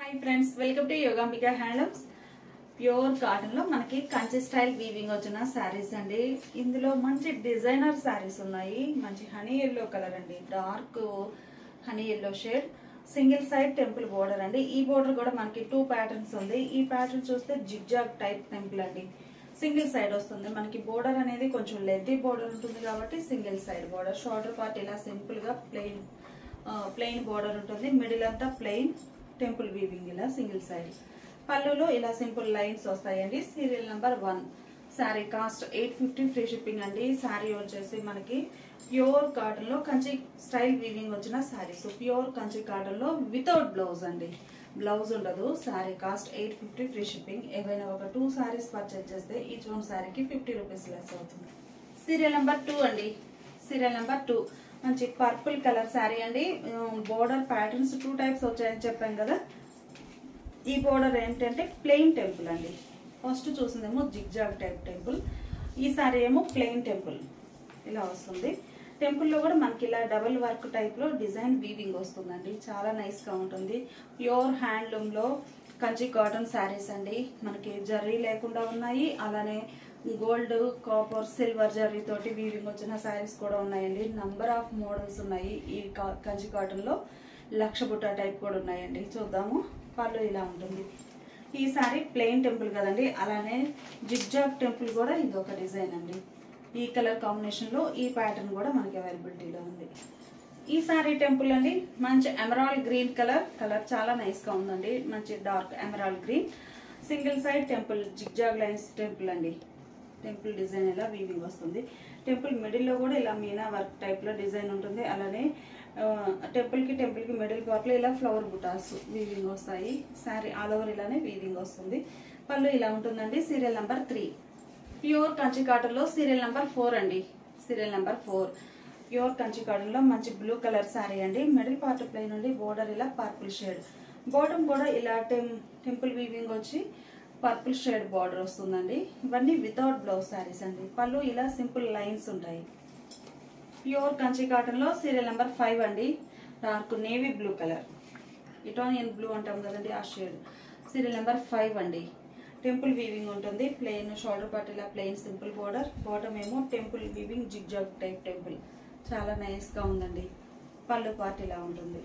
Hi friends welcome to Yogambika handlooms pure cotton లో మనకి Kanchi style weaving వచ్చిన శారీస్ అండి ఇందులో మంచి డిజైనర్ శారీస్ ఉన్నాయి మంచి హనీ ఎల్లో కలర్ అండి dark honey yellow shade single side temple border అండి ఈ బోర్డర్ కూడా మనకి టూ ప్యాటర్న్స్ ఉంది ఈ ప్యాటర్న్ చూస్తే జిగ్జాగ్ టైప్ టెంపుల్ అండి సింగిల్ సైడ్ వస్తుంది మనకి బోర్డర్ అనేది కొంచెం లెంతీ బోర్డర్ ఉంటుంది కాబట్టి single side border shoulder part ఇలా సింపుల్ గా ప్లెయిన్ ప్లెయిన్ బోర్డర్ ఉంటుంది మిడిల్ అంతా ప్లెయిన్ టెంపుల్ వీవింగ్ ఇలా సింగిల్ సైడ్ పళ్ళులో ఇలా సింపుల్ లైన్స్ వస్తాయండి serial number one sari cost eight fifty free shipping అండి శారీ వచ్చేసి మనకి ప్యూర్ కాటన్ లో కంచి స్టైల్ వీవింగ్ వచ్చిన శారీస్ ప్యూర్ కంచి కాటన్ లో వితౌట్ బ్లౌజ్ అండి బ్లౌజ్ ఉండదు sari cost eight fifty free shipping ఏవైనా ఒక టూ శారీస్ పర్చేజ్ చేస్తే ఈచ్ వన్ శారీకి ఫిఫ్టీ రూపీస్ లెస్ అవుతుంది సీరియల్ నెంబర్ టూ అండి సీరియల్ నెంబర్ టూ మంచి పర్పుల్ కలర్ శారీ అండి బోర్డర్ ప్యాటర్న్స్ టూ టైప్స్ వచ్చాయని చెప్పాం కదా ఈ బోర్డర్ ఏంటంటే ప్లెయిన్ టెంపుల్ అండి ఫస్ట్ చూసిందేమో జిగ్జాగ్ టైప్ టెంపుల్ ఈ సారీ ఏమో ప్లెయిన్ టెంపుల్ ఇలా వస్తుంది టెంపుల్లో కూడా మనకి ఇలా డబుల్ వర్క్ టైప్లో డిజైన్ వీవింగ్ వస్తుందండి చాలా నైస్గా ఉంటుంది ప్యూర్ హ్యాండ్లూమ్లో కంచి కాటన్ శారీస్ అండి మనకి జర్రీ లేకుండా ఉన్నాయి అలానే గోల్డ్ కాపర్ సిల్వర్ జర్రీ తోటి వీవింగ్ వచ్చిన శారీస్ కూడా ఉన్నాయండి నంబర్ ఆఫ్ మోడల్స్ ఉన్నాయి ఈ కా- కంచి కాటన్లో లక్ష బుట్ట టైప్ కూడా ఉన్నాయండి చూద్దాము పళ్ళు ఇలా ఉంటుంది ఈ సారీ ప్లెయిన్ టెంపుల్ కదండి అలానే జిగ్జాగ్ టెంపుల్ కూడా ఇది ఒక డిజైన్ అండి ఈ కలర్ కాంబినేషన్ లో ఈ ప్యాటర్న్ కూడా మనకి అవైలబిలిటీలో ఉంది ఈ సారీ టెంపుల్ అండి మంచి ఎమరాల్డ్ గ్రీన్ కలర్ కలర్ చాలా నైస్ గా ఉందండి మంచి dark emerald green single side temple zigzag lines temple అండి టెంపుల్ డిజైన్ ఇలా వీవింగ్ వస్తుంది టెంపుల్ మిడిల్లో కూడా ఇలా మీనా వర్క్ టైప్ లో డిజైన్ ఉంటుంది అలానే టెంపుల్ కి టెంపుల్ కి మిడిల్ పార్ట్ లో ఇలా ఫ్లవర్ బుటాస్ వీవింగ్ వస్తాయి సారీ ఆల్ ఓవర్ ఇలానే వీవింగ్ వస్తుంది పళ్ళు ఇలా ఉంటుందండి serial number three pure Kanchi cotton లో సీరియల్ నెంబర్ ఫోర్ అండి serial number four pure Kanchi cotton లో మంచి బ్లూ కలర్ శారీ అండి మిడిల్ పార్ట్ ప్లెయిన్ నుండి బోర్డర్ ఇలా పర్పుల్ షేడ్ బాటమ్ కూడా ఇలా టెం టెంపుల్ వీవింగ్ వచ్చి పర్పుల్ షేడ్ బార్డర్ వస్తుందండి ఇవన్నీ వితౌట్ బ్లౌజ్ శారీస్ అండి పళ్ళు ఇలా సింపుల్ లైన్స్ ఉంటాయి ప్యూర్ కంచి కాటన్ లో సీరియల్ నెంబర్ ఫైవ్ అండి డార్క్ నేవీ బ్లూ కలర్ ఇటానియన్ బ్లూ అంటాం కదండి ఆ షేడ్ సీరియల్ నెంబర్ ఫైవ్ అండి టెంపుల్ వీవింగ్ ఉంటుంది ప్లెయిన్ షోల్డర్ పార్ట్ ఇలా ప్లెయిన్ సింపుల్ బోర్డర్ బాటమ్ ఏమో temple weaving zigzag type temple చాలా నైస్ గా ఉందండి పళ్ళు పార్ట్ ఇలా ఉంటుంది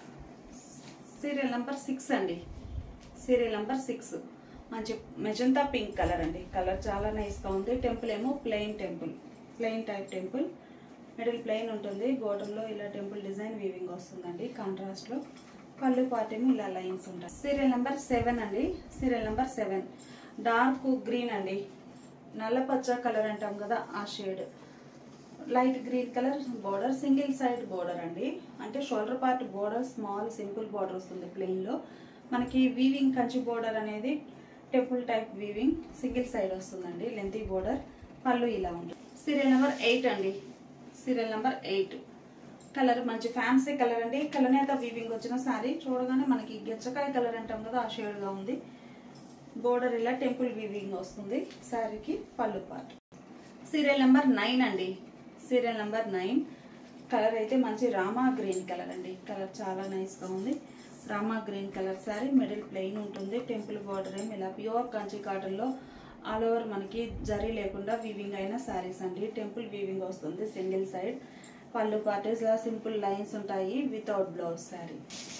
సీరియల్ నెంబర్ సిక్స్ అండి సీరియల్ నెంబర్ సిక్స్ మంచి మెజంతా పింక్ కలర్ అండి కలర్ చాలా నైస్ గా ఉంది టెంపుల్ ఏమో plain temple plain type temple middle plain ఉంటుంది బాటమ్ లో ఇలా టెంపుల్ డిజైన్ వీవింగ్ వస్తుందండి కాంట్రాస్ట్ లో పళ్ళు పార్ట్ ఏమో ఇలా లైన్స్ ఉంటాయి సీరియల్ నెంబర్ సెవెన్ అండి serial number seven dark green అండి నల్ల పచ్చ కలర్ అంటాం కదా ఆ shade light green colour border single side border అండి అంటే shoulder part border small simple border వస్తుంది ప్లెయిన్ లో మనకి వీవింగ్ కంచి బోర్డర్ అనేది temple type weaving single side వస్తుందండి లెంతీ బోర్డర్ పళ్ళు ఇలా ఉంటుంది సీరియల్ నెంబర్ ఎయిట్ అండి సీరియల్ నెంబర్ ఎయిట్ కలర్ మంచి ఫ్యాన్సీ కలర్ అండి కలనేత వీవింగ్ వచ్చిన సారీ చూడగానే మనకి గెచ్చకాయ కలర్ అంటాం కదా ఆ షేడ్ గా ఉంది బోర్డర్ ఇలా టెంపుల్ వీవింగ్ వస్తుంది శారీకి పళ్ళు పార్ట్ సీరియల్ నెంబర్ నైన్ అండి సీరియల్ నెంబర్ నైన్ కలర్ అయితే మంచి రామా గ్రీన్ కలర్ అండి కలర్ చాలా నైస్ గా ఉంది Rama green colour sari middle plain ఉంటుంది టెంపుల్ బార్డర్ ఏమి ఇలా ప్యూర్ కంచి కాటన్ లో ఆల్ ఓవర్ మనకి జరీ లేకుండా వీవింగ్ అయిన శారీస్ అండి టెంపుల్ వీవింగ్ వస్తుంది సింగిల్ సైడ్ పళ్ళు పార్టీస్ లా సింపుల్ లైన్స్ ఉంటాయి without blouse sari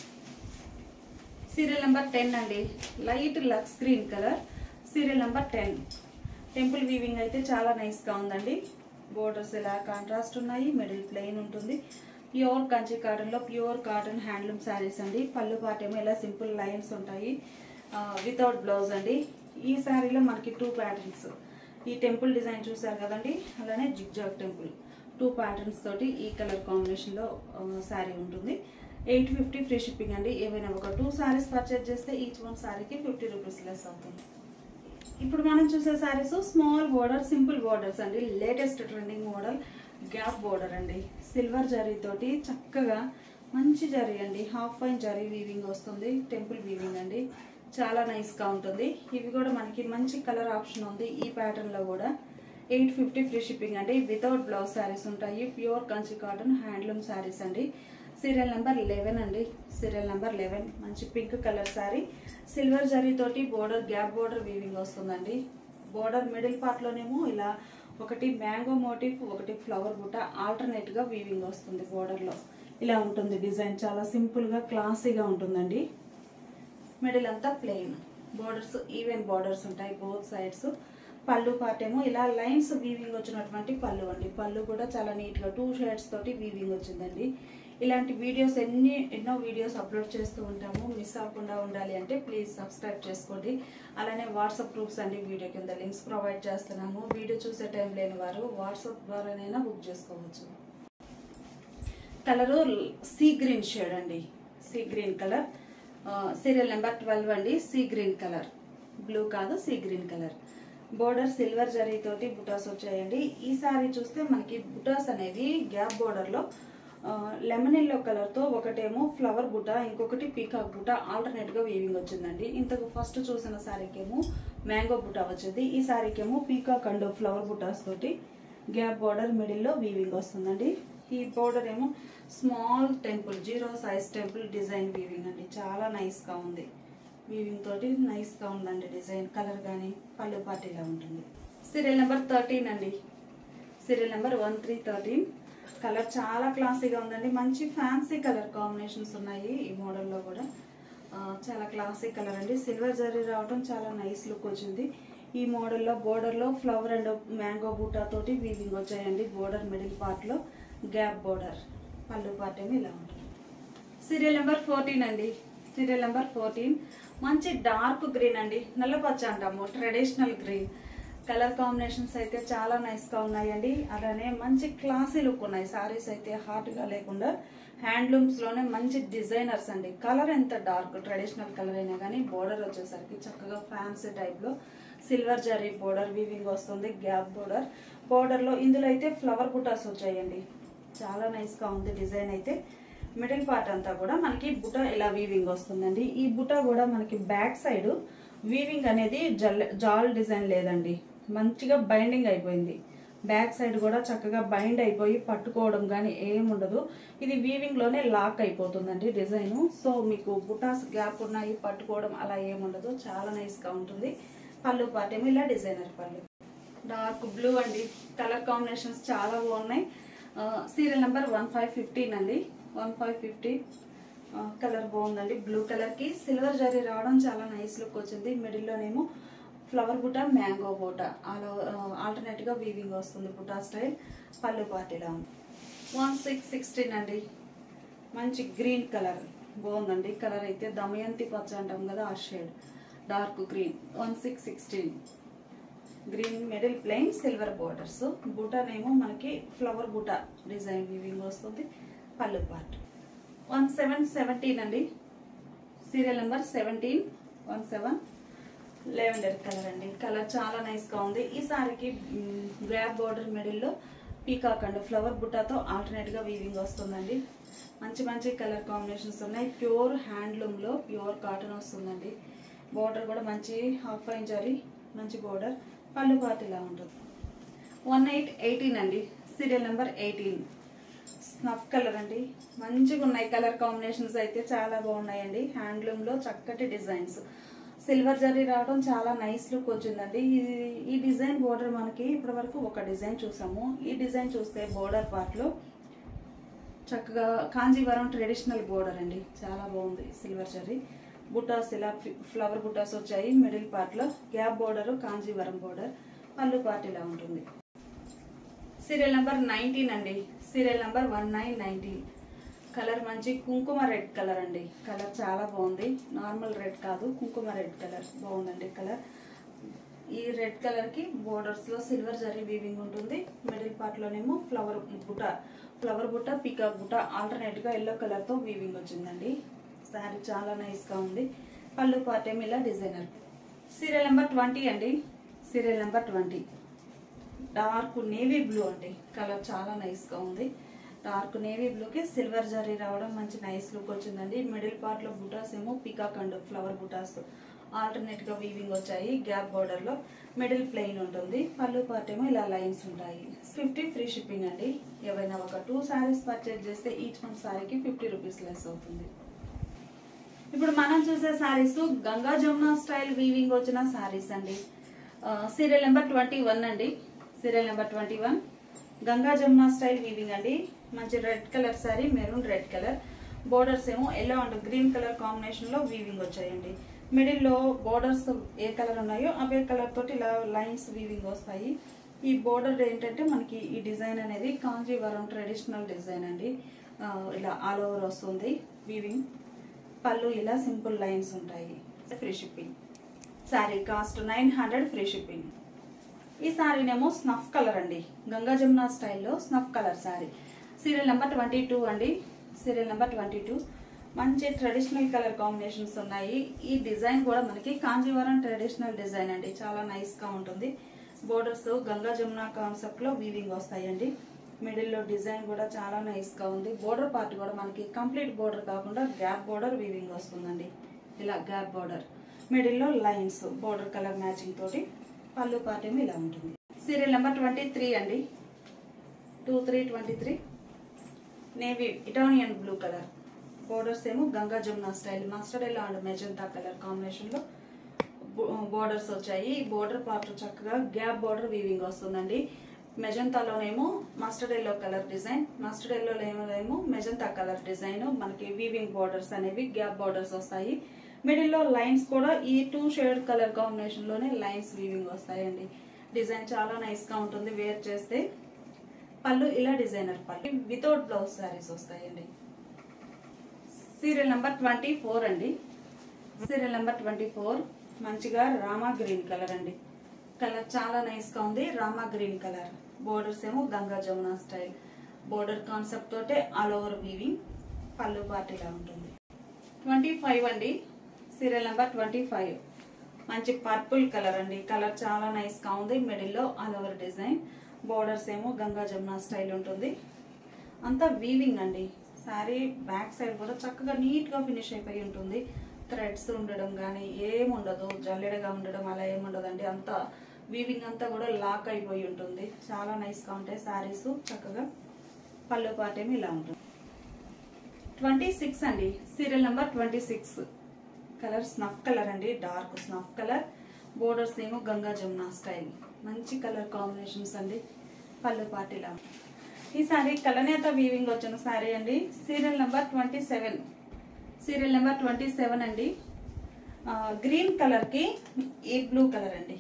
serial number ten అండి లైట్ లక్స్ green colour serial number ten temple weaving అయితే చాలా నైస్ గా ఉందండి బోర్డర్స్ ఇలా కాంట్రాస్ట్ ఉన్నాయి మిడిల్ ప్లెయిన్ ఉంటుంది ప్యూర్ కంచి కాటన్ లో ప్యూర్ కాటన్ హ్యాండ్లూమ్ శారీస్ అండి పళ్ళు పాట ఏమో ఇలా సింపుల్ లైన్స్ ఉంటాయి వితౌట్ బ్లౌజ్ అండి ఈ శారీలో మనకి టూ ప్యాటర్న్స్ ఈ టెంపుల్ డిజైన్ చూసారు కదండి అలానే జిగ్జాగ్ టెంపుల్ టూ ప్యాటర్న్స్ తోటి ఈ కలర్ కాంబినేషన్ లో శారీ ఉంటుంది ఎయిట్ ఫిఫ్టీ ఫ్రీ షిప్పింగ్ అండి ఏవైనా ఒక టూ శారీస్ పర్చేజ్ చేస్తే ఈచ్ వన్ శారీకి ఫిఫ్టీ రూపీస్ లెస్ అవుతుంది ఇప్పుడు మనం చూసే saris small border simple borders అండి latest trending model gap border అండి సిల్వర్ జరీ తోటి చక్కగా మంచి జరీ అండి హాఫ్ పైన్ జరీ వీవింగ్ వస్తుంది టెంపుల్ వీవింగ్ అండి చాలా నైస్ గా ఉంటుంది ఇవి కూడా మనకి మంచి కలర్ ఆప్షన్ ఉంది ఈ ప్యాటర్న్ లో కూడా ఎయిట్ ఫిఫ్టీ ఫ్రీ షిప్పింగ్ అండి వితౌట్ బ్లౌజ్ శారీస్ ఉంటాయి pure Kanchi cotton handloom saris అండి సీరియల్ నెంబర్ లెవెన్ అండి సీరియల్ నెంబర్ లెవెన్ మంచి pink colour sari silver zari తోటి బోర్డర్ గ్యాప్ బోర్డర్ వీవింగ్ వస్తుందండి బోర్డర్ మిడిల్ పార్ట్ లోనేమో ఇలా ఒకటి మ్యాంగో మోటిఫ్ ఒకటి ఫ్లవర్ బుట్ట ఆల్టర్నేట్ గా వీవింగ్ వస్తుంది బోర్డర్ లో ఇలా ఉంటుంది డిజైన్ చాలా సింపుల్ గా క్లాసీగా ఉంటుందండి మిడిల్ అంతా ప్లెయిన్ బోర్డర్స్ ఈవెన్ బోర్డర్స్ ఉంటాయి బోత్ సైడ్స్ పళ్ళు పార్ట్ ఏమో ఇలా లైన్స్ వీవింగ్ వచ్చినటువంటి పళ్ళు అండి పళ్ళు కూడా చాలా నీట్ గా టూ షేడ్స్ తోటి వీవింగ్ వచ్చిందండి ఇలాంటి వీడియోస్ ఎన్ని ఎన్నో వీడియోస్ అప్లోడ్ చేస్తూ ఉంటాము మిస్ అవ్వకుండా ఉండాలి అంటే ప్లీజ్ సబ్స్క్రైబ్ చేసుకోండి అలానే వాట్సాప్ గ్రూప్స్ అండి వీడియో కింద లింక్స్ ప్రొవైడ్ చేస్తున్నాము వీడియో చూసే టైం లేని వారు వాట్సాప్ ద్వారానైనా బుక్ చేసుకోవచ్చు కలరు సీ గ్రీన్ షేడ్ అండి sea green colour serial number twelve అండి సీ గ్రీన్ కలర్ బ్లూ కాదు sea green colour border silver zari తోటి బుటాస్ వచ్చాయండి ఈ సారీ చూస్తే మనకి బుటాస్ అనేవి గ్యాప్ బోర్డర్ లో లెమన్ ఎల్లో కలర్ తో ఒకటేమో ఫ్లవర్ బుట్ట ఇంకొకటి పీకాక్ బుట్ట ఆల్టర్నేట్ గా వీవింగ్ వచ్చిందండి ఇంతకు ఫస్ట్ చూసిన సారీకేమో మ్యాంగో బుట్ట వచ్చింది ఈ సారీకేమో పీకాక్ అండ్ ఫ్లవర్ బుటాస్ తోటి గ్యాప్ బోర్డర్ మిడిల్ లో వీవింగ్ వస్తుందండి ఈ బోర్డర్ ఏమో small temple zero size temple design weaving అండి చాలా నైస్ గా ఉంది వీవింగ్ తోటి నైస్ గా ఉందండి డిజైన్ కలర్ కానీ పళ్ళు పాటు ఇలా ఉంటుంది సీరియల్ నెంబర్ థర్టీన్ అండి serial number one three thirteen colour చాలా క్లాసీగా ఉందండి మంచి ఫ్యాన్సీ కలర్ కాంబినేషన్స్ ఉన్నాయి ఈ మోడల్లో కూడా ఆ, చాలా క్లాసీ కలర్ అండి సిల్వర్ జరీ రావడం చాలా నైస్ లుక్ వచ్చింది ఈ మోడల్లో బోర్డర్లో ఫ్లవర్ అండ్ మ్యాంగో బూటా తోటి వీవింగ్ వచ్చాయండి బోర్డర్ మిడిల్ పార్ట్లో గ్యాప్ బోర్డర్ పళ్ళు పార్ట్ ఏమో ఇలా ఉంటుంది సీరియల్ నెంబర్ ఫోర్టీన్ అండి సీరియల్ నెంబర్ ఫోర్టీన్ మంచి డార్క్ గ్రీన్ అండి నల్లపచ్చ అంటాము ట్రెడిషనల్ గ్రీన్ కలర్ కాంబినేషన్స్ అయితే చాలా నైస్ గా ఉన్నాయండి అలానే మంచి క్లాసీ లుక్ ఉన్నాయి సారీస్ అయితే హాట్ గా లేకుండా హ్యాండ్లూమ్స్ లోనే మంచి డిజైనర్స్ అండి కలర్ ఎంత డార్క్ ట్రెడిషనల్ కలర్ అయినా కానీ బోర్డర్ వచ్చేసరికి చక్కగా ఫ్యాన్సీ టైప్ లో సిల్వర్ జరీ బోర్డర్ వీవింగ్ వస్తుంది గ్యాప్ బోర్డర్ బోర్డర్ లో ఇందులో అయితే ఫ్లవర్ బుటాస్ వచ్చాయండి చాలా నైస్ గా ఉంది డిజైన్ అయితే మిడిల్ పార్ట్ అంతా కూడా మనకి బుట్ట ఇలా వీవింగ్ వస్తుందండి ఈ బుట్ట కూడా మనకి బ్యాక్ సైడ్ వీవింగ్ అనేది జల్ జాల్ డిజైన్ లేదండి మంచిగా బైండింగ్ అయిపోయింది బ్యాక్ సైడ్ కూడా చక్కగా బైండ్ అయిపోయి పట్టుకోవడం కానీ ఏం ఉండదు ఇది వీవింగ్ లోనే లాక్ అయిపోతుందండి డిజైన్ సో మీకు బుటాస్ గ్యాప్ ఉన్నాయి పట్టుకోవడం అలా ఏం ఉండదు చాలా నైస్ గా ఉంటుంది పళ్ళు పార్ట్ ఏమో ఇలా డిజైనర్ పళ్ళు డార్క్ బ్లూ అండి కలర్ కాంబినేషన్స్ చాలా బాగున్నాయి serial number one five fifteen అండి వన్ ఫైవ్ ఫిఫ్టీన్ కలర్ బాగుందండి బ్లూ కలర్ కి సిల్వర్ జరీ రావడం చాలా నైస్ లుక్ వచ్చింది మిడిల్ లోనేమో ఫ్లవర్ బుట్ట మ్యాంగో బుట్ట అలా ఆల్టర్నేట్ గా వీవింగ్ వస్తుంది బుట్టా స్టైల్ పళ్ళు పార్టీలా ఉంది వన్ సిక్స్ సిక్స్టీన్ అండి మంచి గ్రీన్ కలర్ బాగుందండి కలర్ అయితే దమయంతి పచ్చ అంటాం కదా ఆ shade dark green one six sixteen green middle plain silver borders బూటానేమో మనకి ఫ్లవర్ బూటా డిజైన్ వీవింగ్ వస్తుంది పళ్ళు పార్ట్ వన్ సెవెన్ సెవెంటీన్ అండి serial number seventeen one seven lavender colour అండి కలర్ చాలా నైస్ గా ఉంది ఈ సారీకి గ్రాప్ బోర్డర్ మిడిల్ లో పీకాక్ అండ్ ఫ్లవర్ బుట్టాతో ఆల్టర్నేట్ గా వీవింగ్ వస్తుందండి మంచి మంచి కలర్ కాంబినేషన్స్ ఉన్నాయి ప్యూర్ హ్యాండ్లూమ్ లో ప్యూర్ కాటన్ వస్తుందండి బోర్డర్ కూడా మంచి హాఫ్ ఇంచ్ జరీ మంచి బోర్డర్ పళ్ళు పార్ట్ ఇలా ఉంటుంది వన్ ఎయిట్ ఎయిటీన్ అండి serial number eighteen snuff colour అండి మంచిగా ఉన్నాయి కలర్ కాంబినేషన్స్ అయితే చాలా బాగున్నాయండి హ్యాండ్లూమ్ లో చక్కటి డిజైన్స్ సిల్వర్ జరీ రావడం చాలా నైస్ లుక్ వచ్చిందండి ఈ- ఈ డిజైన్ బోర్డర్ మనకి ఇప్పటి వరకు ఒక డిజైన్ చూసాము ఈ డిజైన్ చూస్తే బోర్డర్ పార్ట్ లో చక్కగా కాంజీవరం ట్రెడిషనల్ బోర్డర్ అండి చాలా బాగుంది సిల్వర్ జరీ బుటాస్ ఇలా ఫ్ల- ఫ్లవర్ బుటాస్ వచ్చాయి మిడిల్ పార్ట్ లో గ్యాప్ బోర్డర్ కాంజీవరం బోర్డర్ పళ్ళు పార్ట్ ఇలా ఉంటుంది సీరియల్ నెంబర్ నైన్టీన్ అండి serial number one nine nineteen colour మంచి కుంకుమ రెడ్ కలర్ అండి కలర్ చాలా బాగుంది నార్మల్ రెడ్ కాదు కుంకుమ రెడ్ కలర్ బాగుందండి కలర్ ఈ రెడ్ కలర్ కి బోర్డర్స్ లో సిల్వర్ జరీ వీవింగ్ ఉంటుంది మిడిల్ పార్ట్ లోనేమో ఫ్లవర్ బుట్ట ఫ్లవర్ బుట్ట పికాక్ బుట్ట ఆల్టర్నేట్ గా ఎల్లో కలర్ తో వీవింగ్ వచ్చిందండి శారీ చాలా నైస్ గా ఉంది పళ్ళు పార్ట్ ఏమో ఇలా డిజైనర్ సీరియల్ నెంబర్ ట్వంటీ అండి serial number twenty dark navy blue అండి కలర్ చాలా నైస్ గా ఉంది డార్క్ నేవీ బ్లూకి సిల్వర్ జరీ రావడం మంచి నైస్ లుక్ వచ్చిందండి మిడిల్ పార్ట్ లో బుటాస్ ఏమో పికాక్ అండ్ ఫ్లవర్ బుటాస్ ఆల్టర్నేట్ గా వీవింగ్ వచ్చాయి గ్యాప్ బోర్డర్ లో మిడిల్ ప్లెయిన్ ఉంటుంది పళ్ళు పార్ట్ ఏమో ఇలా లైన్స్ ఉంటాయి ఫిఫ్టీ ఫ్రీ షిప్పింగ్ అండి ఏవైనా ఒక టూ శారీస్ పర్చేజ్ చేస్తే ఈచ్ వన్ శారీకి ఫిఫ్టీ రూపీస్ లెస్ అవుతుంది ఇప్పుడు మనం చూసే శారీస్ గంగా జమున స్టైల్ వీవింగ్ వచ్చిన శారీస్ అండి సీరియల్ నెంబర్ ట్వంటీ వన్ అండి serial number twenty one Ganga Jamuna style weaving అండి మంచి red colour sari maroon red colour borders ఏమో yellow and green colour combination లో వీవింగ్ వచ్చాయండి మిడిల్ లో బోర్డర్స్ ఏ కలర్ ఉన్నాయో అవే కలర్ తోటి ఇలా లైన్స్ వీవింగ్ వస్తాయి ఈ బోర్డర్ ఏంటంటే మనకి ఈ డిజైన్ అనేది కాంజీవరం ట్రెడిషనల్ డిజైన్ అండి ఆ, ఇలా ఆల్ ఓవర్ వస్తుంది వీవింగ్ పళ్ళు ఇలా సింపుల్ లైన్స్ ఉంటాయి free shipping sari cost nine hundred free shipping ఈ శారీనేమో స్నఫ్ కలర్ అండి గంగా జమున స్టైల్లో snuff colour sari serial number twenty two అండి సీరియల్ నెంబర్ ట్వంటీ టూ మంచి ట్రెడిషనల్ కలర్ కాంబినేషన్స్ ఉన్నాయి ఈ డిజైన్ కూడా మనకి కాంజీవరం ట్రెడిషనల్ డిజైన్ అండి చాలా నైస్ గా ఉంటుంది బోర్డర్స్ గంగా జమున కాన్సెప్ట్ లో వీవింగ్ వస్తాయండి మిడిల్ లో డిజైన్ కూడా చాలా నైస్ గా ఉంది బోర్డర్ పార్ట్ కూడా మనకి కంప్లీట్ బోర్డర్ కాకుండా గ్యాప్ బోర్డర్ వీవింగ్ వస్తుందండి ఇలా గ్యాప్ బోర్డర్ మిడిల్ లో లైన్స్ బోర్డర్ కలర్ మ్యాచింగ్ తోటి పళ్ళు పార్ట్ ఏమో ఇలా ఉంటుంది సీరియల్ నెంబర్ ట్వంటీ త్రీ అండి two three twenty three navy Italian blue colour borders ఏమో Ganga Jamuna style mustard yellow and magenta colour combination లో బోర్డర్స్ వచ్చాయి ఈ బోర్డర్ పార్ట్ చక్కగా గ్యాప్ బోర్డర్ వీవింగ్ వస్తుందండి మెజంతాలోనేమో mustard yellow colour design mustard yellow ఏమో magenta colour design మనకి weaving borders అనేవి గ్యాప్ బోర్డర్స్ వస్తాయి మిడిల్ లో లైన్స్ కూడా ఈ టూ షేడ్ కలర్ కాంబినేషన్ లోనే లైన్స్ వీవింగ్ వస్తాయండి డిజైన్ చాలా నైస్ గా ఉంటుంది వేర్ చేస్తే పళ్ళు ఇలా డిజైనర్ పళ్ళు వితౌట్ బ్లౌజ్ శారీస్ వస్తాయండి సీరియల్ నెంబర్ ట్వంటీ ఫోర్ అండి సీరియల్ నెంబర్ ట్వంటీ ఫోర్ మంచిగా రామా గ్రీన్ కలర్ అండి కలర్ చాలా నైస్ గా ఉంది రామా గ్రీన్ కలర్ బోర్డర్స్ ఏమో Ganga Jamuna style border concept తోటే ఆల్ ఓవర్ వీవింగ్ పళ్ళు పార్ట్ ఇలా ఉంటుంది ట్వంటీ ఫైవ్ అండి సీరియల్ నెంబర్ ట్వంటీ ఫైవ్ మంచి పర్పుల్ కలర్ అండి కలర్ చాలా నైస్ గా ఉంది మిడిల్ లో ఆల్ ఓవర్ డిజైన్ బోర్డర్స్ ఏమో గంగా జమున స్టైల్ ఉంటుంది అంతా వీవింగ్ అండి శారీ బ్యాక్ సైడ్ కూడా చక్కగా నీట్ గా ఫినిష్ అయిపోయి ఉంటుంది థ్రెడ్స్ ఉండడం కానీ ఏముండదు జల్లెడగా ఉండడం అలా ఏముండదు అండి అంతా వీవింగ్ అంతా కూడా లాక్ అయిపోయి ఉంటుంది చాలా నైస్ గా ఉంటాయి శారీస్ చక్కగా పళ్ళు పార్ట్ ఏమి ఇలా ఉంటుంది ట్వంటీ సిక్స్ అండి serial number twenty six colour snuff colour అండి డార్క్ స్నఫ్ కలర్ బోర్డర్స్ ఏమో గంగా జమున స్టైల్ మంచి కలర్ కాంబినేషన్స్ అండి పళ్ళు పార్ట్ ఇలా ఉంటుంది. ఈ సారీ కలనేత వీవింగ్ వచ్చిన సారీ అండి serial number twenty seven serial number twenty seven అండి గ్రీన్ కలర్ కి ఈ బ్లూ కలర్ అండి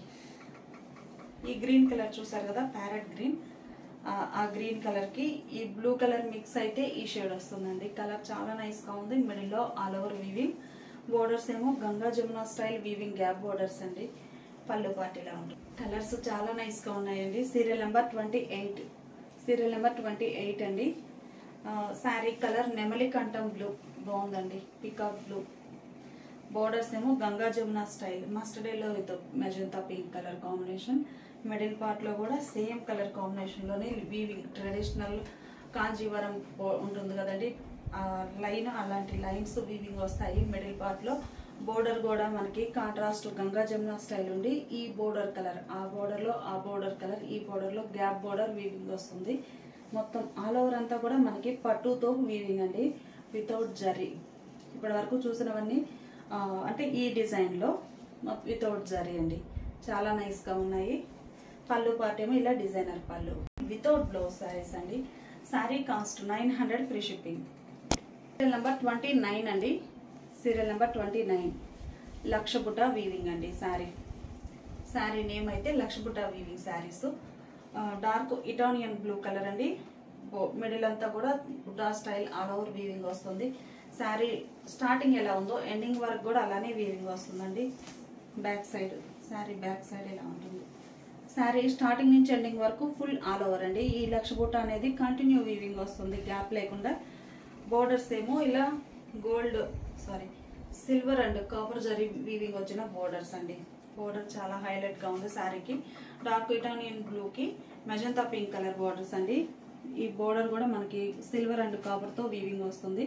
ఈ గ్రీన్ కలర్ చూసారు కదా ప్యారెట్ గ్రీన్ ఆ గ్రీన్ కలర్ కి ఈ బ్లూ కలర్ మిక్స్ అయితే ఈ షేడ్ వస్తుందండి కలర్ చాలా నైస్ గా ఉంది మిడిల్ లో ఆల్ ఓవర్ వీవింగ్ బోర్డర్స్ ఏమో Ganga Jamuna style weaving gap borders అండి పళ్ళు పార్టీలా ఉంటుంది కలర్స్ చాలా నైస్ గా ఉన్నాయండి serial number twenty eight serial number twenty eight అండి శారీ కలర్ నెమలి కంఠం బ్లూ బాగుందండి పికాక్ బ్లూ బోర్డర్స్ ఏమో Ganga Jamuna style mustard yellow with magenta pink colour combination middle part లో కూడా సేమ్ కలర్ కాంబినేషన్ లోనే వీవింగ్ ట్రెడిషనల్ కాంజీవరం బో- ఉంటుంది కదండి ఆ లైన్ అలాంటి లైన్స్ వీవింగ్ వస్తాయి మిడిల్ పార్ట్ లో బోర్డర్ కూడా మనకి కాంట్రాస్ట్ గంగా జమున స్టైల్ ఉండి ఈ బోర్డర్ కలర్ ఆ బోర్డర్ లో ఆ బోర్డర్ కలర్ ఈ బోర్డర్ లో గ్యాప్ బోర్డర్ వీవింగ్ వస్తుంది మొత్తం ఆల్ ఓవర్ అంతా కూడా మనకి పట్టుతో వీవింగ్ అండి వితౌట్ జరీ ఇప్పటి వరకు చూసినవన్నీ ఆ, అంటే ఈ డిజైన్ లో వితౌట్ జరీ అండి చాలా నైస్ గా ఉన్నాయి పళ్ళు పార్ట్ ఏమో ఇలా డిజైనర్ పళ్ళు వితౌట్ బ్లౌజ్ సారీస్ అండి sari cost nine hundred free shipping serial number twenty nine అండి సీరియల్ నెంబర్ ట్వంటీ నైన్ లక్షబుట వీవింగ్ అండి శారీ శారీ నేమ్ అయితే లక్షబుట weaving saris dark Italian blue colour అండి మిడిల్ అంతా కూడా బుడ్డా స్టైల్ ఆల్ ఓవర్ వీవింగ్ వస్తుంది శారీ స్టార్టింగ్ ఎలా ఉందో ఎండింగ్ వరకు కూడా అలానే వీవింగ్ వస్తుందండి back side sari back side ఇలా ఉంటుంది శారీ స్టార్టింగ్ నుంచి ఎండింగ్ వరకు ఫుల్ ఆల్ ఓవర్ అండి ఈ లక్ష బుట్ట అనేది కంటిన్యూ వీవింగ్ వస్తుంది గ్యాప్ లేకుండా బోర్డర్స్ ఏమో ఇలా gold sorry silver and copper జరీ వీవింగ్ వచ్చిన బోర్డర్స్ అండి బోర్డర్ చాలా హైలైట్ గా ఉంది శారీకి డార్క్ ఇటానియన్ బ్లూ కి మెజంతా పింక్ కలర్ బోర్డర్స్ అండి ఈ బోర్డర్ కూడా మనకి సిల్వర్ అండ్ కాపర్ తో వీవింగ్ వస్తుంది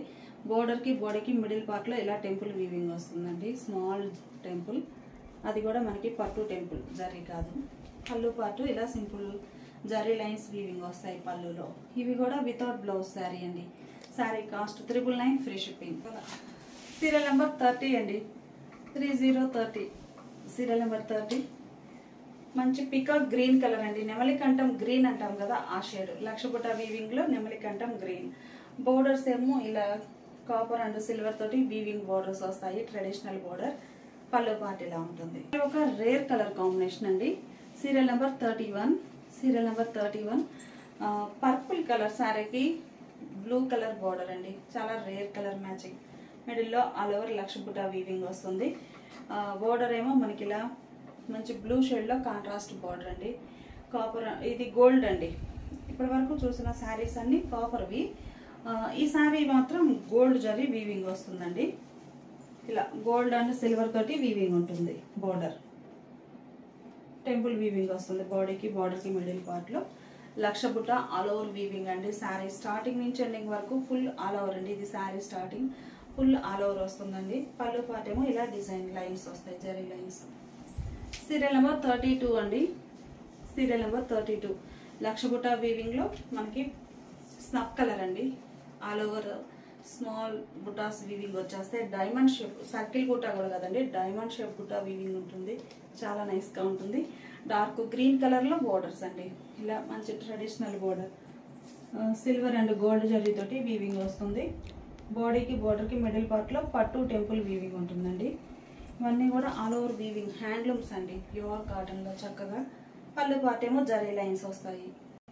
బోర్డర్ కి బోర్డర్కి మిడిల్ పార్ట్ లో ఇలా టెంపుల్ వీవింగ్ వస్తుందండి స్మాల్ టెంపుల్ అది కూడా మనకి పట్టు టెంపుల్ జరీ కాదు పళ్ళు పాటు ఇలా సింపుల్ జరీ లైన్స్ వీవింగ్ వస్తాయి పళ్ళులో ఇవి కూడా వితౌట్ బ్లౌజ్ శారీ అండి sari cost triple nine free shipping serial number thirty అండి three zero thirty serial number thirty మంచి పికాక్ గ్రీన్ కలర్ అండి నెమలికంఠం గ్రీన్ అంటాం కదా ఆ షేడ్ లక్షపుట వీవింగ్ లో నెమలికంఠం గ్రీన్ బోర్డర్స్ ఏమో ఇలా కాపర్ అండ్ సిల్వర్ తోటి వీవింగ్ బోర్డర్స్ వస్తాయి ట్రెడిషనల్ బోర్డర్ పళ్ళు పార్ట్ ఇలా ఉంటుంది ఇది ఒక రేర్ కలర్ కాంబినేషన్ అండి serial number thirty one serial number thirty one purple colour శారీకి బ్లూ కలర్ బార్డర్ అండి చాలా రేర్ కలర్ మ్యాచింగ్ మిడిల్లో ఆల్ ఓవర్ లక్షపుట వీవింగ్ వస్తుంది బోర్డర్ ఏమో మనకి ఇలా మంచి బ్లూ షేడ్లో కాంట్రాస్ట్ బార్డర్ అండి కాపర్ ఇది గోల్డ్ అండి ఇప్పటి వరకు చూసిన శారీస్ అన్ని కాపర్వి ఆ, ఈ శారీ మాత్రం గోల్డ్ జరీ వీవింగ్ వస్తుందండి ఇలా గోల్డ్ అండ్ సిల్వర్ తోటి వీవింగ్ ఉంటుంది బోర్డర్ టెంపుల్ వీవింగ్ వస్తుంది బాడీకి బార్డర్కి మిడిల్ పార్ట్లో లక్ష బుట్ట ఆల్ ఓవర్ వీవింగ్ అండి శారీ స్టార్టింగ్ నుంచి ఎండింగ్ వరకు ఫుల్ ఆల్ ఓవర్ అండి ఇది sari starting full all over వస్తుందండి పళ్ళు పార్ట్ ఏమో ఇలా డిజైన్ లైన్స్ వస్తాయి జరీ lines serial number thirty two అండి సీరియల్ నెంబర్ థర్టీ టూ లక్ష బుట్ట వీవింగ్లో మనకి స్నఫ్ కలర్ అండి ఆల్ ఓవర్ స్మాల్ బుటాస్ వీవింగ్ వచ్చేస్తే డైమండ్ షేప్ సర్కిల్ బుట్ట కూడా కదండి డైమండ్ షేప్ బుట్ట వీవింగ్ ఉంటుంది చాలా నైస్గా ఉంటుంది డార్క్ గ్రీన్ కలర్లో బోర్డర్స్ అండి ఇలా మంచి traditional border silver and gold జరీతోటి వీవింగ్ వస్తుంది బాడీకి బోర్డర్కి మిడిల్ పార్ట్లో పట్టు టెంపుల్ వీవింగ్ ఉంటుందండి ఇవన్నీ కూడా ఆల్ ఓవర్ వీవింగ్ హ్యాండ్లూమ్స్ అండి ప్యూర్ కాటన్లో చక్కగా పళ్ళు పార్ట్ ఏమో జరీ లైన్స్ వస్తాయి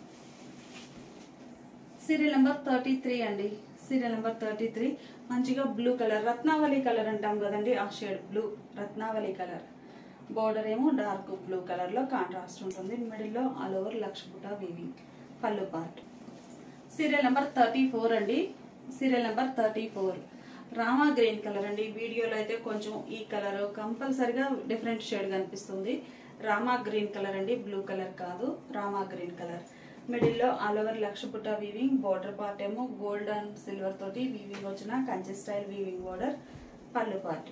సీరియల్ నెంబర్ థర్టీ త్రీ అండి సీరియల్ నెంబర్ థర్టీ త్రీ మంచిగా బ్లూ కలర్ రత్నావళి కలర్ అంటాం కదండి ఆ shade blue Ratnavali colour border ఏమో డార్క్ బ్లూ కలర్ లో కాంట్రాస్ట్ ఉంటుంది మిడిల్లో ఆల్ ఓవర్ లక్ష్మూట వీవింగ్ పళ్ళు part serial number thirty four అండి serial number thirty four Rama green colour అండి వీడియోలో అయితే కొంచెం ఈ కలర్ కంపల్సరిగా డిఫరెంట్ షేడ్ కనిపిస్తుంది రామా గ్రీన్ కలర్ అండి బ్లూ కలర్ కాదు రామా గ్రీన్ కలర్ మిడిల్లో ఆల్ ఓవర్ లక్షపుట్ట వీవింగ్ బోర్డర్ పార్ట్ ఏమో గోల్డ్ అండ్ సిల్వర్ తోటి వీవింగ్ వచ్చిన కంచి స్టైల్ వీవింగ్ బోర్డర్ పళ్ళు part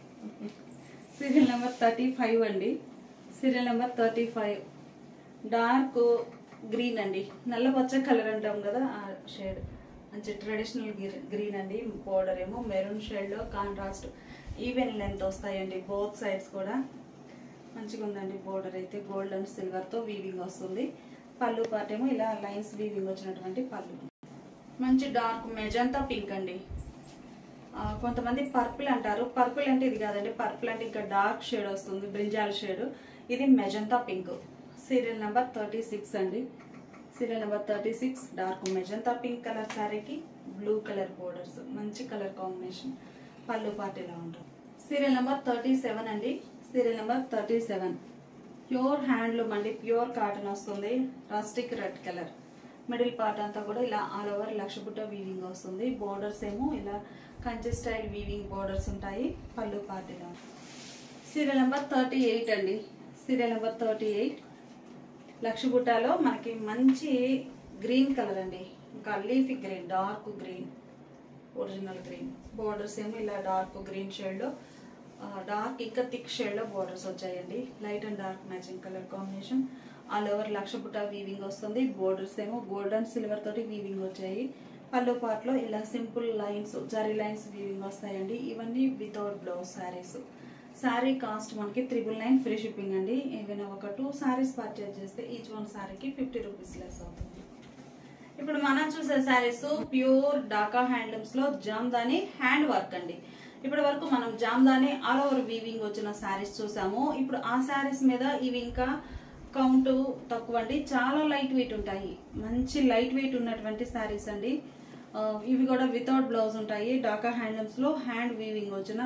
serial number thirty five అండి serial number thirty five dark green అండి నల్ల పచ్చ కలర్ అంటాం కదా ఆ షేడ్ మంచి ట్రెడిషనల్ గ్రీన్ అండి బోర్డర్ ఏమో మెరూన్ షేడ్లో కాంట్రాస్ట్ ఈవెన్ లెంత్ వస్తాయండి బోత్ సైడ్స్ కూడా మంచిగా ఉందండి బోర్డర్ అయితే గోల్డ్ అండ్ సిల్వర్తో వీవింగ్ వస్తుంది పళ్ళు పార్ట్ ఏమో ఇలా లైన్స్ వీవింగ్ వచ్చినటువంటి పళ్ళు మంచి డార్క్ మెజంతా పింక్ అండి ఆ, కొంతమంది పర్పుల్ అంటారు పర్పుల్ అంటే ఇది కాదండి పర్పుల్ అంటే ఇంకా డార్క్ షేడ్ వస్తుంది బ్రింజాల్ షేడ్ ఇది magenta pink serial number thirty six అండి serial number thirty six dark magenta pink colour శారీకి బ్లూ కలర్ బోర్డర్స్ మంచి కలర్ కాంబినేషన్ పళ్ళు పార్ట్ ఇలా ఉంటుంది సీరియల్ నెంబర్ థర్టీ సెవెన్ అండి serial number thirty seven pure handloom అండి pure cotton వస్తుంది rustic red colour middle part అంతా కూడా ఇలా ఆల్ ఓవర్ లక్షబుట్ట వీవింగ్ వస్తుంది బోర్డర్స్ ఏమో ఇలా కంచి స్టైల్ వీవింగ్ బోర్డర్స్ ఉంటాయి పళ్ళు పార్ట్ ఇలా సీరియల్ నెంబర్ థర్టీ ఎయిట్ అండి సీరియల్ నెంబర్ థర్టీ ఎయిట్ లక్షబుట్టలో మనకి మంచి గ్రీన్ కలర్ అండి ఇంకా leafy green dark green original green borders ఏమో ఇలా డార్క్ గ్రీన్ షేడ్లో డార్క్ ఇంకా థిక్ షేడ్లో బోర్డర్స్ వచ్చాయండి light and dark matching colour combination all over లక్ష బుట్ట వీవింగ్ వస్తుంది బోర్డర్స్ ఏమో గోల్డ్ అండ్ సిల్వర్ తోటి వీవింగ్ వచ్చాయి పళ్ళు పార్ట్లో ఇలా simple lines zari lines weaving వస్తాయండి ఇవన్నీ without blouse saris sari cost మనకి త్రిబుల్ నైన్ ఫ్రీ షిప్పింగ్ అండి ఏవైనా ఒక టూ శారీస్ పర్చేజ్ చేస్తే ఈచ్ వన్ శారీకి ఫిఫ్టీ రూపీస్ లెస్ అవుతుంది ఇప్పుడు మనం చూసే శారీస్ ప్యూర్ డాకా హ్యాండ్లూమ్స్ లో జామ్దాని హ్యాండ్ వర్క్ అండి ఇప్పటి వరకు మనం జామ్దాని ఆల్ ఓవర్ వీవింగ్ వచ్చిన శారీస్ చూసాము ఇప్పుడు ఆ శారీస్ మీద ఇవి ఇంకా కౌంట్ తక్కువ అండి చాలా లైట్ వెయిట్ ఉంటాయి మంచి లైట్ వెయిట్ ఉన్నటువంటి శారీస్ అండి ఆ, ఇవి కూడా వితౌట్ బ్లౌజ్ ఉంటాయి డాకా హ్యాండ్లూమ్స్ లో హ్యాండ్ వీవింగ్ వచ్చిన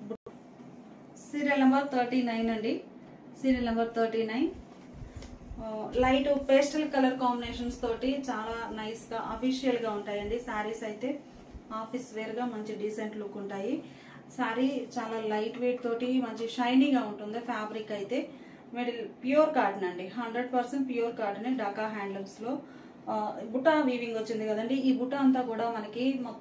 సీరియల్ నెంబర్ థర్టీ నైన్ అండి serial number thirty nine light pastel colour combinations తోటి చాలా నైస్ గా అఫీషియల్ గా ఉంటాయండి శారీస్ అయితే ఆఫీస్ వేర్ గా మంచి డీసెంట్ లుక్ ఉంటాయి శారీ చాలా లైట్ వెయిట్ తోటి మంచి షైనీగా ఉంటుంది ఫ్యాబ్రిక్ అయితే మిడిల్ ప్యూర్ కాటన్ అండి hundred percent pure cotton Dhaka handlooms లో ఆ, బుట్ట వీవింగ్ వచ్చింది కదండి ఈ బుట్ట అంతా కూడా మనకి మొత్తం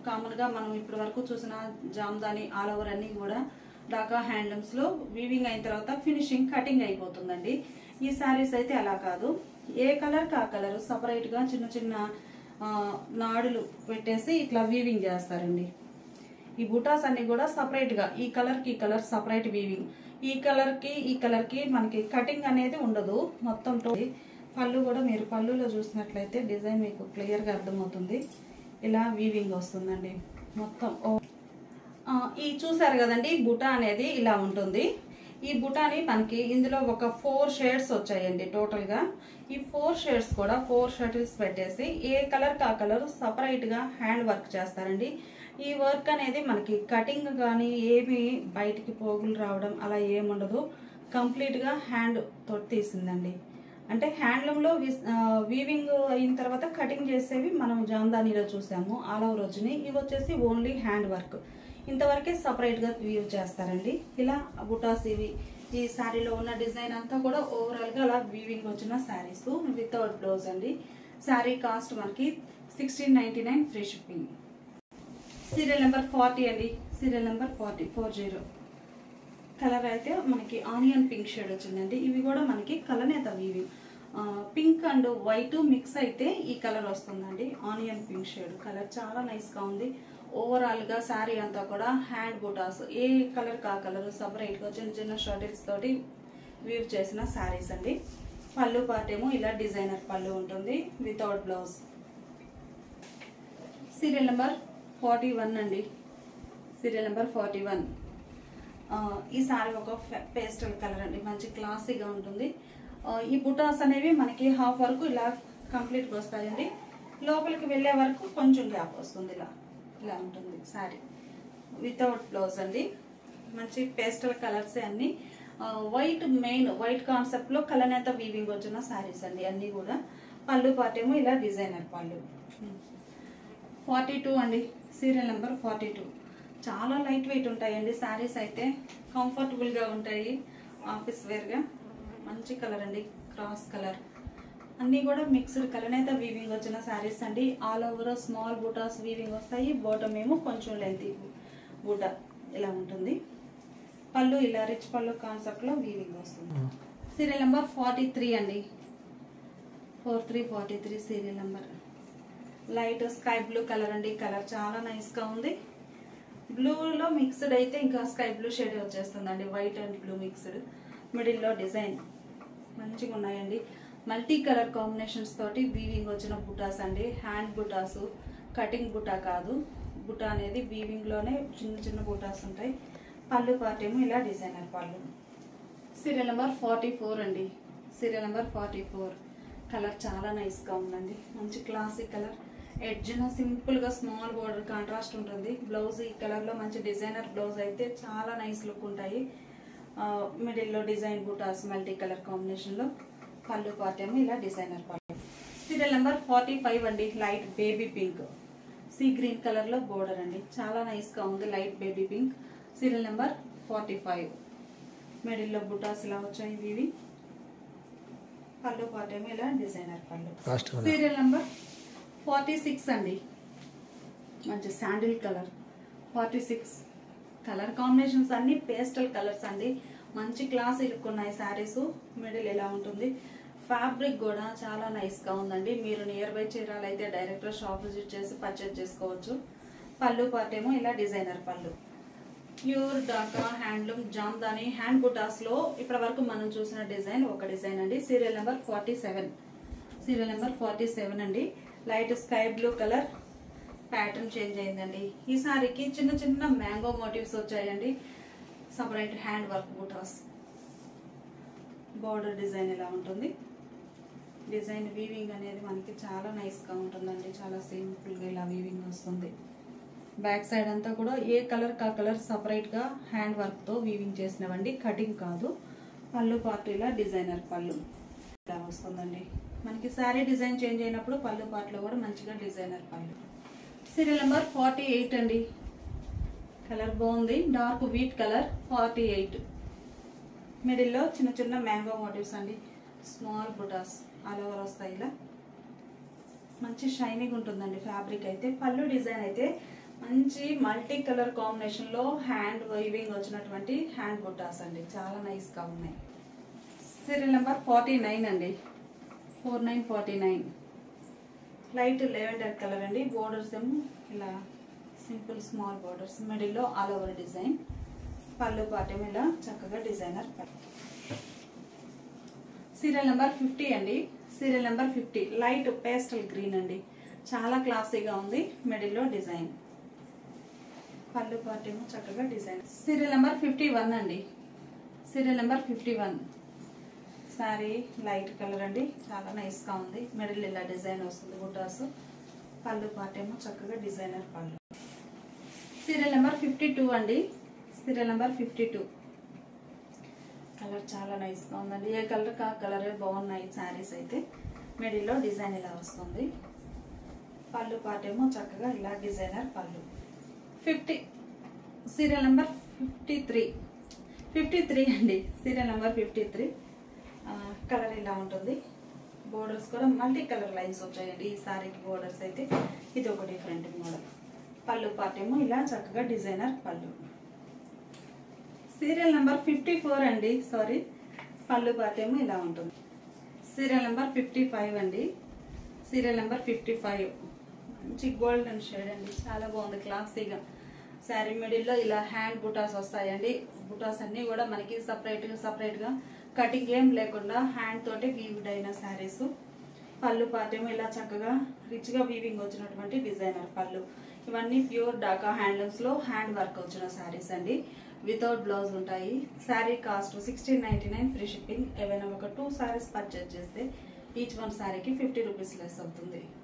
కామన్గా మనం ఇప్పటి వరకు చూసిన జామ్దాని ఆల్ ఓవర్ అన్నీ కూడా డాకా హ్యాండ్లూమ్స్లో వీవింగ్ అయిన తర్వాత ఫినిషింగ్ కటింగ్ అయిపోతుందండి ఈ శారీస్ అయితే అలా కాదు ఏ కలర్కి ఆ కలర్ సపరేట్గా చిన్న చిన్న ఆ, నాడులు పెట్టేసి ఇట్లా వీవింగ్ చేస్తారండి ఈ బుటాస్ అన్ని కూడా సపరేట్ గా ఈ కలర్ కి ఈ కలర్ సపరేట్ వీవింగ్ ఈ కలర్ కి ఈ కలర్ కి మనకి కటింగ్ అనేది ఉండదు మొత్తం టో- పళ్ళు కూడా మీరు పళ్ళులో చూసినట్లయితే డిజైన్ మీకు క్లియర్ గా అర్థమవుతుంది ఇలా వీవింగ్ వస్తుందండి మొత్తం ఓ- ఆ, ఈ చూసారు కదండి బుటా అనేది ఇలా ఉంటుంది ఈ బుటాని మనకి ఇందులో ఒక ఫోర్ షేడ్స్ వచ్చాయండి టోటల్ గా ఈ ఫోర్ షేడ్స్ కూడా ఫోర్ షటిల్స్ పెట్టేసి ఏ కలర్ కా కలర్ సపరేట్ గా హ్యాండ్ వర్క్ చేస్తారండి ఈ వర్క్ అనేది మనకి కటింగ్ కానీ ఏమి బయటికి పోగులు రావడం అలా ఏముండదు కంప్లీట్ గా హ్యాండ్ తోటి తీసిందండి అంటే హ్యాండ్లూమ్లో వీవింగ్ అయిన తర్వాత కటింగ్ చేసేవి మనం జామ్దానీలో చూసాము ఆల్ ఓవర్ వచ్చినాయి ఇవి వచ్చేసి ఓన్లీ హ్యాండ్ వర్క్ ఇంతవరకే సపరేట్గా వీవ్ చేస్తారండి ఇలా బుటాస్ ఇవి ఈ శారీలో ఉన్న డిజైన్ అంతా కూడా ఓవరాల్గా అలా వీవింగ్ వచ్చిన శారీస్ వితౌట్ బ్లౌజ్ అండి శారీ కాస్ట్ మనకి sixteen ninety nine free shipping serial number forty అండి serial number forty four zero colour అయితే మనకి ఆనియన్ పింక్ షేడ్ వచ్చిందండి ఇవి కూడా మనకి కలనేత ఇవి పింక్ అండ్ వైట్ మిక్స్ అయితే ఈ కలర్ వస్తుందండి ఆనియన్ పింక్ షేడ్ కలర్ చాలా నైస్గా ఉంది ఓవరాల్గా శారీ అంతా కూడా హ్యాండ్ బుటాస్ ఏ కలర్ కా కలర్ సపరేట్గా చిన్న చిన్న షర్టిల్స్ తోటి వీవ్ చేసిన శారీస్ అండి పళ్ళు పార్ట్ ఏమో ఇలా డిజైనర్ పళ్ళు ఉంటుంది without blouse serial number forty one అండి సీరియల్ నెంబర్ ఫార్టీ వన్ ఈ సారీ ఒక పేస్టల్ కలర్ అండి మంచి క్లాసీగా ఉంటుంది ఆ, ఈ బుటాస్ అనేవి మనకి హాఫ్ వరకు ఇలా కంప్లీట్గా వస్తాయండి లోపలికి వెళ్ళే వరకు కొంచెం గ్యాప్ వస్తుంది ఇలా ఇలా ఉంటుంది సారీ వితౌట్ బ్లౌజ్ అండి మంచి పేస్టల్ కలర్స్ అన్ని వైట్ మెయిన్ వైట్ కాన్సెప్ట్ లో కలనేత వీవింగ్ వచ్చిన శారీస్ అండి అన్ని కూడా పళ్ళు పాటేమో ఇలా డిజైనర్ పళ్ళు ఫార్టీ టూ అండి సీరియల్ నెంబర్ ఫార్టీ టూ చాలా లైట్ వెయిట్ ఉంటాయండి శారీస్ అయితే కంఫర్టబుల్గా ఉంటాయి ఆఫీస్ వేర్గా మంచి కలర్ అండి క్రాస్ కలర్ అన్నీ కూడా మిక్స్డ్ కలర్ అయితే వీవింగ్ వచ్చిన శారీస్ అండి ఆల్ ఓవర్ స్మాల్ బూటాస్ వీవింగ్ వస్తాయి బాటమ్ ఏమో కొంచెం లెంత్ బూట ఇలా ఉంటుంది పళ్ళు ఇలా రిచ్ పళ్ళు కాన్సెప్ట్లో వీవింగ్ వస్తుంది సీరియల్ నెంబర్ ఫార్టీ త్రీ అండి four three forty three serial number light sky blue colour అండి కలర్ చాలా నైస్ గా ఉంది బ్లూలో మిక్స్డ్ అయితే ఇంకా స్కై బ్లూ షేడ్ వచ్చేస్తుందండి వైట్ అండ్ బ్లూ మిక్స్డ్ మిడిల్లో డిజైన్ మంచిగా ఉన్నాయండి మల్టీ కలర్ కాంబినేషన్స్ తోటి వీవింగ్ వచ్చిన బుటాస్ అండి హ్యాండ్ బుటాస్ కటింగ్ బుటా కాదు బుటా అనేది వీవింగ్ లోనే చిన్న చిన్న బుటాస్ ఉంటాయి పళ్ళు పార్ట్ ఏమో ఇలా డిజైనర్ పళ్ళు సీరియల్ నెంబర్ ఫార్టీ ఫోర్ అండి serial number forty four colour చాలా నైస్గా ఉందండి మంచి క్లాసిక్ కలర్ ఎడ్జ్న సింపుల్గా స్మాల్ బోర్డర్ కాంట్రాస్ట్ ఉంటుంది బ్లౌజ్ ఈ కలర్లో మంచి డిజైనర్ బ్లౌజ్ అయితే చాలా నైస్ లుక్ ఉంటాయి మిడిల్లో డిజైన్ బూటాస్ మల్టీ కలర్ కాంబినేషన్లో పళ్ళు పార్ట్ ఏమో ఇలా డిజైనర్ పళ్ళు సీరియల్ నెంబర్ ఫార్టీ ఫైవ్ అండి light baby pink sea green కలర్లో బోర్డర్ అండి చాలా నైస్గా ఉంది light baby pink serial number forty five మిడిల్లో బుటాస్ ఇలా వచ్చాయి ఇవి పళ్ళు పార్ట్ ఏమో ఇలా డిజైనర్ పళ్ళు last one serial number forty six అండి మంచి sandal colour forty six colour combinations అన్ని పేస్టల్ కలర్స్ అండి మంచి క్లాస్ ఇరుక్కున్నాయి శారీస్ మిడిల్ ఇలా ఉంటుంది ఫ్యాబ్రిక్ కూడా చాలా నైస్గా ఉందండి మీరు నియర్ బై చీరాలు అయితే డైరెక్ట్గా షాప్ విజిట్ చేసి పర్చేజ్ చేసుకోవచ్చు పళ్ళు పార్ట్ ఏమో ఇలా డిజైనర్ పళ్ళు pure Dhaka handloom Jamdani hand బుటాస్ లో ఇప్పటి వరకు మనం చూసిన డిజైన్ ఒక డిజైన్ అండి serial number forty seven serial number forty seven అండి light sky blue colour pattern change అయిందండి ఈ సారీకి చిన్న చిన్న మ్యాంగో మోటివ్స్ వచ్చాయండి సపరేట్ హ్యాండ్ వర్క్ బుటాస్ బార్డర్ డిజైన్ ఇలా ఉంటుంది డిజైన్ వీవింగ్ అనేది మనకి చాలా నైస్గా ఉంటుందండి చాలా సింపుల్గా ఇలా వీవింగ్ వస్తుంది బ్యాక్ సైడ్ అంతా కూడా ఏ కలర్ కా కలర్ సపరేట్గా హ్యాండ్ వర్క్తో వీవింగ్ చేసినవండి కటింగ్ కాదు పళ్ళు పార్ట్ ఇలా డిజైనర్ పళ్ళు ఇలా వస్తుందండి మనకి శారీ డిజైన్ చేంజ్ అయినప్పుడు పళ్ళు పార్ట్లో కూడా మంచిగా డిజైనర్ పళ్ళు సీరియల్ నెంబర్ ఫార్టీ ఎయిట్ అండి కలర్ బాగుంది dark wheat colour forty eight మిడిల్లో చిన్న చిన్న మ్యాంగో మోటివ్స్ అండి స్మాల్ బుటాస్ ఆల్ ఓవర్ వస్తాయి ఇలా మంచి షైనింగ్ ఉంటుందండి ఫ్యాబ్రిక్ అయితే పళ్ళు డిజైన్ అయితే మంచి మల్టీ కలర్ కాంబినేషన్ లో హ్యాండ్ వైవింగ్ వచ్చినటువంటి హ్యాండ్ బుట్టాస్ అండి చాలా నైస్ గా ఉన్నాయి సీరియల్ నెంబర్ ఫార్టీ నైన్ అండి four nine forty nine light lavender colour అండి బోర్డర్స్ ఏమో ఇలా సింపుల్ స్మాల్ బోర్డర్స్ మిడిల్లో ఆల్ ఓవర్ డిజైన్ పళ్ళు పాటేమో ఇలా చక్కగా డిజైనర్ సీరియల్ నెంబర్ ఫిఫ్టీ అండి serial number fifty light pastel green అండి చాలా క్లాసీగా ఉంది మిడిల్లో డిజైన్ పళ్ళు పాటేమో చక్కగా design serial number fifty one అండి serial number fifty one sari light colour అండి చాలా నైస్గా ఉంది మిడిల్ ఇలా డిజైన్ వస్తుంది బుటాస్ పళ్ళు పాటేమో చక్కగా డిజైనర్ పళ్ళు సీరియల్ నెంబర్ ఫిఫ్టీ టూ అండి serial number fifty two colour చాలా నైస్గా ఉందండి ఏ కలర్ కా కలరే బాగున్నాయి శారీస్ అయితే మిడిల్లో డిజైన్ ఇలా వస్తుంది పళ్ళు పాటేమో చక్కగా ఇలా డిజైనర్ పళ్ళు fifty serial number fifty three fifty three అండి serial number fifty three colour ఇలా ఉంటుంది బోర్డర్స్ కూడా మల్టీ కలర్ లైన్స్ వచ్చాయండి ఈ సారీకి బోర్డర్స్ అయితే ఇది ఒక డిఫరెంట్ మోడల్ పళ్ళు పాటేమో ఇలా చక్కగా డిజైనర్ పళ్ళు సీరియల్ నెంబర్ ఫిఫ్టీ ఫోర్ అండి సారీ పళ్ళు పాటేమో ఇలా ఉంటుంది సీరియల్ నెంబర్ ఫిఫ్టీ ఫైవ్ అండి సీరియల్ నెంబర్ ఫిఫ్టీ ఫైవ్ మంచి గోల్డెన్ షేడ్ అండి చాలా బాగుంది క్లాసీగా శారీ మిడిల్లో ఇలా హ్యాండ్ బుటాస్ వస్తాయండి బుటాస్ అన్నీ కూడా మనకి సపరేట్గా సపరేట్గా కటింగ్ ఏం లేకుండా హ్యాండ్ తోటి వీవ్డ్ అయిన శారీస్ పళ్ళు పాటేమో ఇలా చక్కగా రిచ్గా వీవింగ్ వచ్చినటువంటి డిజైనర్ పళ్ళు ఇవన్నీ ప్యూర్ డాకా హ్యాండ్లూమ్స్లో హ్యాండ్ వర్క్ వచ్చిన శారీస్ అండి వితౌట్ బ్లౌజ్ ఉంటాయి sari cost sixteen ninety nine free shipping ఏవైనా ఒక టూ శారీస్ పర్చేజ్ చేస్తే ఈచ్ వన్ శారీకి ఫిఫ్టీ రూపీస్ లెస్ అవుతుంది